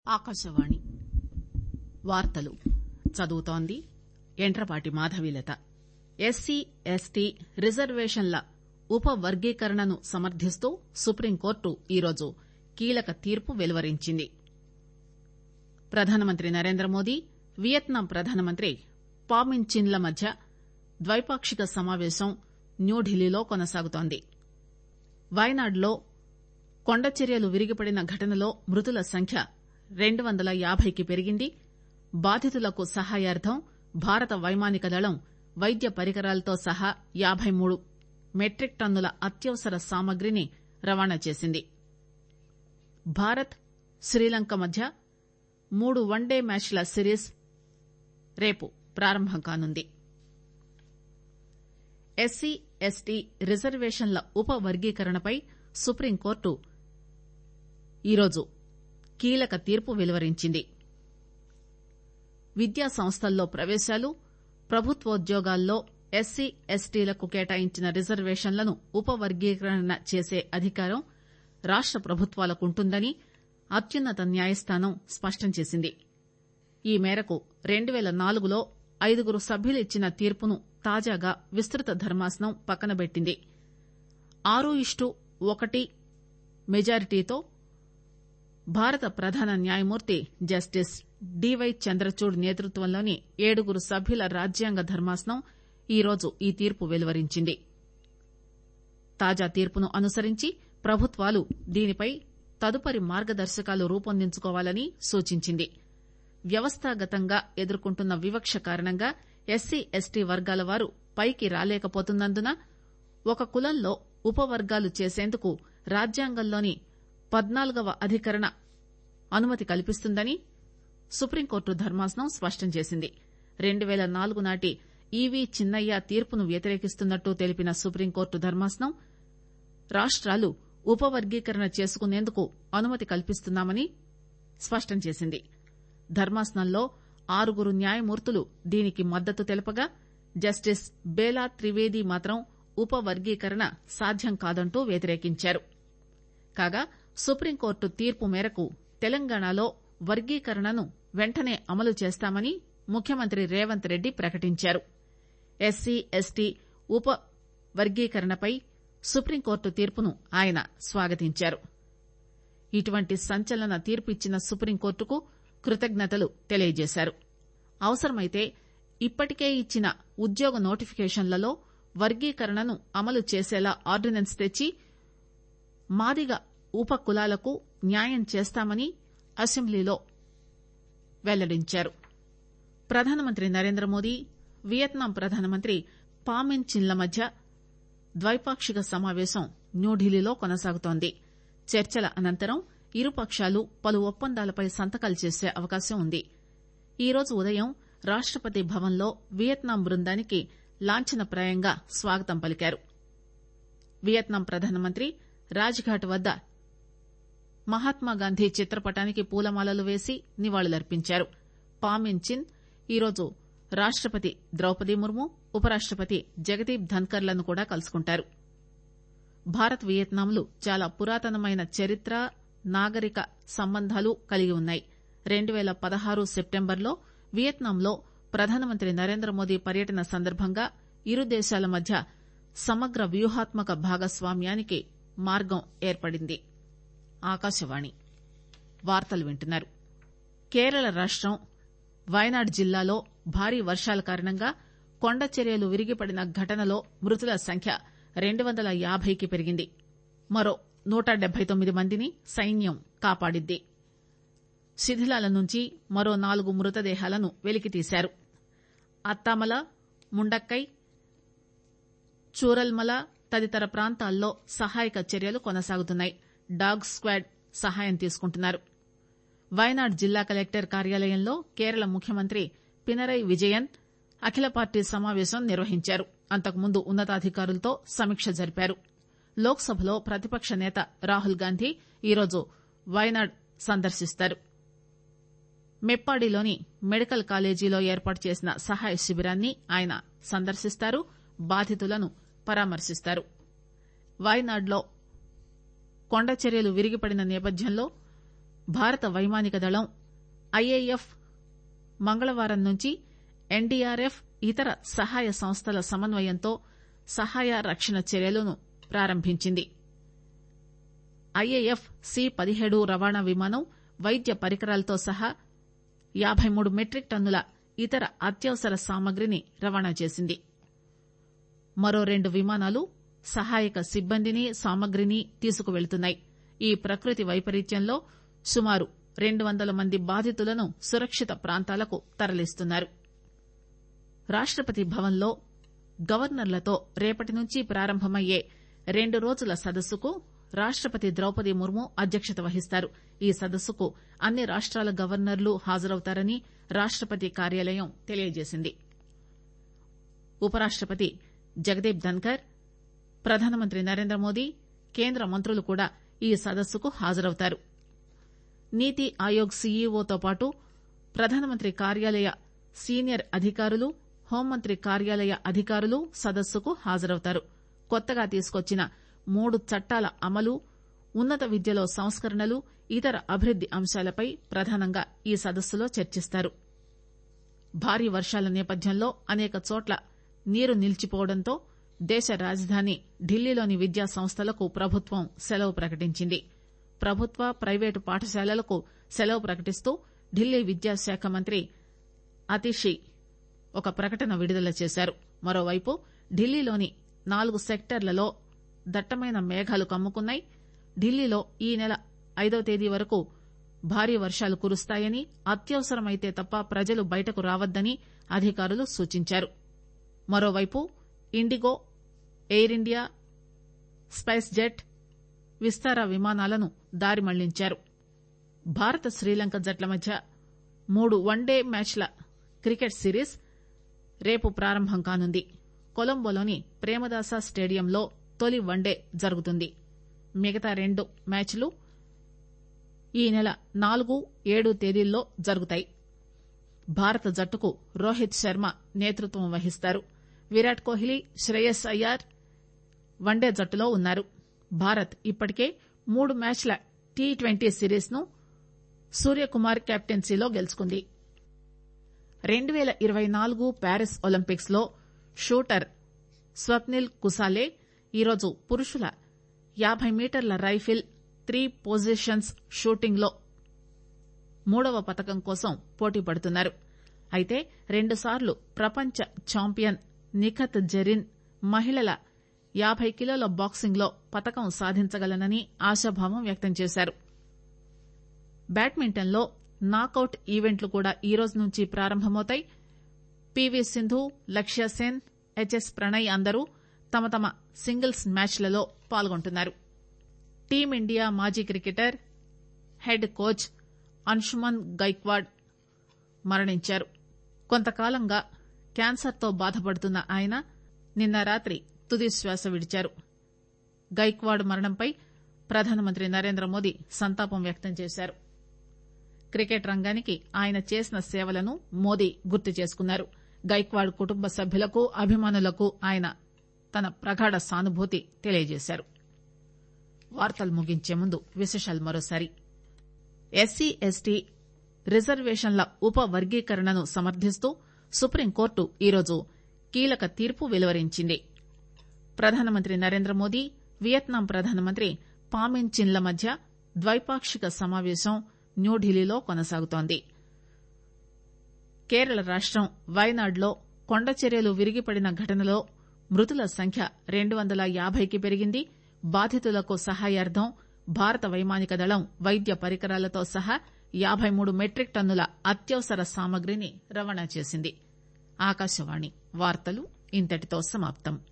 ఆకాశవాణి వార్తలు చదువుతోంది Yentrapati Madhavilatha SC ST రిజర్వేషన్ల ఉప వర్గీకరణను సమర్దిస్తూ సుప్రీంకోర్టు ఈరోజు కీలక తీర్పు వెలువరించింది ప్రధానమంత్రి నరేంద్రమోదీ వియత్నాం ప్రధానమంత్రి పామిన్ చిన్ ల మధ్య ద్వైపాక్షిక సమాపేశం న్యూఢిల్లీలో కొనసాగుతోంది వయనాడులో కొండచర్యలు విరిగిపడిన ఘటనలో మృతుల సంఖ్య రెండు వందల యాబైకి పెరిగింది బాధితులకు సహాయార్దం భారత వైమానిక దళం వైద్య పరికరాలతో సహా యాబై మూడు మెట్రిక్ టన్నుల అత్యవసర సామగ్రిని రవాణా చేసింది భారత్ శ్రీలంక మధ్య మూడు వన్డే మ్యాచ్ల సిరీస్ రేపు ప్రారంభం కానుంది ఎస్సీ ఎస్టీ రిజర్వేషన్ల ఉప వర్గీకరణపై సుప్రీంకోర్టు ఈరోజు కీలక తీర్పు వెలువరించింది విద్యా సంస్థల్లో ప్రవేశాలు ప్రభుత్వోద్యోగాల్లో ఎస్సీ ఎస్టీలకు కేటాయించిన రిజర్వేషన్లను ఉప వర్గీకరణ చేసే అధికారం రాష్ట ప్రభుత్వాలకుంటుందని అత్యున్నత న్యాయస్థానం స్పష్టం చేసింది ఈ మేరకు రెండు పేల నాలుగులో ఐదుగురు సభ్యులిచ్చిన తీర్పును తాజాగా విస్తృత ధర్మాసనం పక్కనబెట్టింది ఆరు ఇస్టు ఒకటి మెజారిటీతో భారత ప్రధాన న్యాయమూర్తి జస్టిస్ డివై చంద్రచూడ్ నేతృత్వంలోని ఏడుగురు సభ్యుల రాజ్యాంగ ధర్మాసనం ఈరోజు ఈ తీర్పు వెలువరించింది తాజా తీర్పును అనుసరించి ప్రభుత్వాలు దీనిపై తదుపరి మార్గదర్శకాలు రూపొందించుకోవాలని సూచించింది వ్యవస్థాగతంగా ఎదుర్కొంటున్న వివక్ష కారణంగా ఎస్సీ ఎస్టీ వర్గాల వారు పైకి రాలేకపోతున్నందున ఒక కులంలో ఉపవర్గాలు చేసేందుకు రాజ్యాంగంలోని పద్నాలుగవ అధికరణ అనుమతి కల్పిస్తుందని సుప్రీంకోర్టు ధర్మాసనం స్పష్టం చేసింది రెండు పేల నాలుగు నాటి ఈవీ చిన్నయ్య తీర్పును వ్యతిరేకిస్తున్నట్టు తెలిపిన సుప్రీంకోర్టు ధర్మాసనం రాష్టాలు ఉప వర్గీకరణ చేసుకునేందుకు అనుమతి కల్పిస్తున్నామని స్పష్టం చేసింది ధర్మాసనంలో ఆరుగురు న్యాయమూర్తులు దీనికి మద్దతు తెలపగా జస్టిస్ బేలా త్రివేది మాత్రం ఉప వర్గీకరణ సాధ్యం కాదంటూ వ్యతిరేకించారు కాగా సుప్రీంకోర్టు తీర్పు మేరకు తెలంగాణలో వర్గీకరణను వెంటనే అమలు చేస్తామని ముఖ్యమంత్రి రేవంత్ రెడ్డి ప్రకటించారు ఎస్సీ ఎస్టీ ఉప వర్గీకరణపై సుప్రీంకోర్టు తీర్పును ఆయన స్వాగతించారు ఇటువంటి సంచలన తీర్పు ఇచ్చిన సుప్రీంకోర్టుకు కృతజ్ఞతలు తెలియజేశారు అవసరమైతే ఇప్పటికే ఇచ్చిన ఉద్యోగ నోటిఫికేషన్లలో వర్గీకరణను అమలు చేసేలా ఆర్డినెన్స్ తెచ్చి మాదిగ ఉప కులాలకు న్యాయం చేస్తామని అసెంబ్లీలో వెల్లడించారు ప్రధానమంత్రి నరేంద్రమోదీ వియత్నాం ప్రధానమంత్రి పామిన్ చిన్ ల మధ్య ద్వైపాక్షిక సమాపేశం న్యూఢిల్లీలో కొనసాగుతోంది చర్చల అనంతరం ఇరుపక్షాలు పలు ఒప్పందాలపై సంతకాలు చేసే అవకాశం ఉంది ఈరోజు ఉదయం రాష్టపతి భవన్లో వియత్నాం బృందానికి లాంఛనప్రాయంగా స్వాగతం పలికారు వియత్నాం ప్రధానమంత్రి రాజ్ ఘాట్ వద్ద మహాత్మాగాంధీ చిత్రపటానికి పూలమాలలు వేసి నివాళులర్పించారు పామిన్ చిన్ ఈరోజు రాష్టపతి ద్రౌపది ముర్ము ఉపరాష్టపతి జగదీప్ ధన్కర్లను కూడా కలుసుకుంటారు భారత్ వియత్నాంలు చాలా పురాతనమైన చరిత్ర నాగరిక సంబంధాలు కలిగి ఉన్నాయి రెండు పేల పదహారు సెప్టెంబర్లో వియత్నాంలో ప్రధానమంత్రి నరేంద్రమోదీ పర్యటన సందర్భంగా ఇరు దేశాల మధ్య సమగ్ర వ్యూహాత్మక భాగస్వామ్యానికి మార్గం ఏర్పడింది ఆకాశవాణి వార్తలు వింటున్నారు కేరళ రాష్టం వయనాడ్ జిల్లాలో భారీ వర్షాల కారణంగా కొండచర్యలు విరిగిపడిన ఘటనలో మృతుల సంఖ్య రెండు వందల యాబైకి పెరిగింది మరో నూట డెబ్బై తొమ్మిది మందిని సైన్యం కాపాడింది శిథిలాల నుంచి మరో నాలుగు మృతదేహాలను వెలికితీశారు అత్తామల ముండక్కై చూరల్మల తదితర ప్రాంతాల్లో సహాయక చర్యలు కొనసాగుతున్నాయి డాగ్ స్క్వాడ్ సహాయం తీసుకుంటున్నారు వయనాడ్ జిల్లా కలెక్టర్ కార్యాలయంలో కేరళ ముఖ్యమంత్రి పినరై విజయన్ అఖిల పార్టీ సమావేశం నిర్వహించారు అంతకుముందు ఉన్నతాధికారులతో సమీక్ష జరిపారు లోక్ సభలో ప్రతిపక్ష నేత రాహుల్ గాంధీ ఈరోజు వయనాడ్ సందర్శిస్తారు మెప్పాడిలోని మెడికల్ కాలేజీలో ఏర్పాటు చేసిన సహాయ శిబిరాన్ని ఆయన సందర్శిస్తారు బాధితులను పరామర్శిస్తారు వయనాడ్లో కొండచర్యలు విరిగిపడిన నేపథ్యంలో భారత వైమానిక దళం ఐఏఎఫ్ మంగళవారం నుంచి ఎన్డీఆర్ఎఫ్ ఇతర సహాయ సంస్థల సమన్వయంతో సహాయ రక్షణ చర్యలను ప్రారంభించింది ఐఏఎఫ్ సి పదిహేడు రవాణా విమానం వైద్య పరికరాలతో సహా యాబై మూడు మెట్రిక్ టన్నుల ఇతర అత్యవసర సామగ్రిని రవాణా చేసింది మరో రెండు విమానాలు సహాయక సిబ్బందిని సామగ్రిని తీసుకువెళుతున్నాయి ఈ ప్రకృతి వైపరీత్యంలో సుమారు రెండు వందల మంది బాధితులను సురక్షిత ప్రాంతాలకు తరలిస్తున్నారు రాష్టపతి భవన్లో గవర్నర్లతో రేపటి నుంచి ప్రారంభమయ్యే రెండు రోజుల సదస్సుకు రాష్టపతి ద్రౌపది ముర్ము అధ్యక్షత వహిస్తారు ఈ సదస్సుకు అన్ని రాష్టాల గవర్నర్లు హాజరవుతారని రాష్టపతి కార్యాలయం తెలియజేసింది ఉపరాష్టపతి జగదీప్ ధన్కర్ ప్రధానమంత్రి నరేంద్రమోదీ కేంద్ర మంత్రులు కూడా ఈ సదస్సుకు హాజరవుతారు నీతి ఆయోగ్ సీఈఓతో పాటు ప్రధానమంత్రి కార్యాలయ సీనియర్ అధికారులు హోంమంత్రి కార్యాలయ అధికారులు సదస్సుకు హాజరవుతారు కొత్తగా తీసుకొచ్చిన మూడు చట్టాల అమలు ఉన్నత విద్యలో సంస్కరణలు ఇతర అభివృద్ది అంశాలపై ప్రధానంగా ఈ సదస్సులో చర్చిస్తారు భారీ వర్షాల నేపథ్యంలో అనేక చోట్ల నీరు నిలిచిపోవడంతో దేశ రాజధాని ఢిల్లీలోని విద్యా సంస్థలకు ప్రభుత్వం సెలవు ప్రకటించింది ప్రభుత్వ ప్రైవేటు పాఠశాలలకు సెలవు ప్రకటిస్తూ ఢిల్లీ విద్యాశాఖ మంత్రి అతిషి ఒక ప్రకటన విడుదల చేశారు మరోవైపు ఢిల్లీలోని నాలుగు సెక్టర్లలో దట్టమైన మేఘాలు కమ్ముకున్నాయి ఢిల్లీలో ఈ నెల ఐదో తేదీ వరకు భారీ వర్షాలు కురుస్తాయని అత్యవసరమైతే తప్ప ప్రజలు బయటకు రావద్దని అధికారులు సూచించారు మరోవైపు ఇండిగో ఎయిర్ ఇండియా స్పైస్ జెట్ విస్తారా విమానాలను దారి మళ్లించారు భారత శ్రీలంక జట్ల మధ్య మూడు వన్డే మ్యాచ్ల క్రికెట్ సిరీస్ రేపు ప్రారంభం కానుంది కొలంబోలోని ప్రేమదాస స్టేడియంలో తొలి వన్డే జరుగుతుంది మిగతా రెండు మ్యాచ్లు ఈ నెల నాలుగు ఏడు తేదీల్లో జరుగుతాయి భారత జట్టుకు రోహిత్ శర్మ నేతృత్వం వహిస్తారు విరాట్ కోహ్లీ శ్రేయస్ అయ్యార్ వన్డే జట్టులో ఉన్నారు భారత్ ఇప్పటికే మూడు మ్యాచ్ల టీ ట్వంటీ సిరీస్ ను సూర్యకుమార్ కెప్టెన్సీలో గెలుచుకుంది రెండు పేల ఇరవై నాలుగు ప్యారిస్ ఒలింపిక్స్ లో షూటర్ స్వప్నిల్ కుసాలే ఈరోజు పురుషుల యాబై మీటర్ల రైఫిల్ త్రీ పొజిషన్స్ షూటింగ్ లో మూడవ పతకం కోసం పోటీ పడుతున్నారు అయితే రెండుసార్లు ప్రపంచ ఛాంపియన్ నిఖత్ జరీన్ మహిళల యాబై కిలోల బాక్సింగ్ లో పతకం సాధించగలనని ఆశాభావం వ్యక్తం చేశారు బ్యాడ్మింటన్ లో నాకౌట్ ఈవెంట్లు కూడా ఈ రోజు నుంచి ప్రారంభమవుతాయి పీవీ సింధు లక్ష్యసేన్ హెచ్ఎస్ ప్రణయ్ అందరూ తమ తమ సింగిల్స్ మ్యాచ్లలో పాల్గొంటున్నారు టీమిండియా మాజీ cricketer head coach Anshuman Gaekwad మరణించారు కొంతకాలంగా క్యాన్సర్తో బాధపడుతున్న ఆయన నిన్న రాత్రి తుది శ్వాస విడిచారు గైక్వాడ్ మరణంపై ప్రధానమంత్రి నరేంద్ర మోదీ సంతాపం వ్యక్తం చేశారు క్రికెట్ రంగానికి ఆయన చేసిన సేవలను మోదీ గుర్తు చేసుకున్నారు గైక్వాడ్ కుటుంబ సభ్యులకు అభిమానులకు ఆయన తన ప్రగాఢ సానుభూతి తెలియజేశారు వార్తలు ముగించే ముందు విశేషాలు మరోసారి ఎస్సీ ఎస్టీ రిజర్వేషన్ల ఉప వర్గీకరణను సమర్థిస్తూ సుప్రీంకోర్టు ఈరోజు కీలక తీర్పు వెలువరించింది ప్రధానమంత్రి నరేంద్ర మోదీ వియత్నాం ప్రధానమంత్రి పామిన్ చిన్ల మధ్య ద్వైపాక్షిక సమావేశం న్యూఢిల్లీలో కొనసాగుతోంది కేరళ రాష్టం వయనాడ్లో కొండచర్యలు విరిగిపడిన ఘటనలో మృతుల సంఖ్య రెండు వందల యాభైకి పెరిగింది బాధితులకు సహాయార్థం భారత వైమానిక దళం వైద్య పరికరాలతో సహా యాబై మూడు మెట్రిక్ టన్నుల అత్యవసర సామగ్రిని రవాణా చేసింది ఆకాశవాణి వార్తలు ఇంతటితో సమాప్తం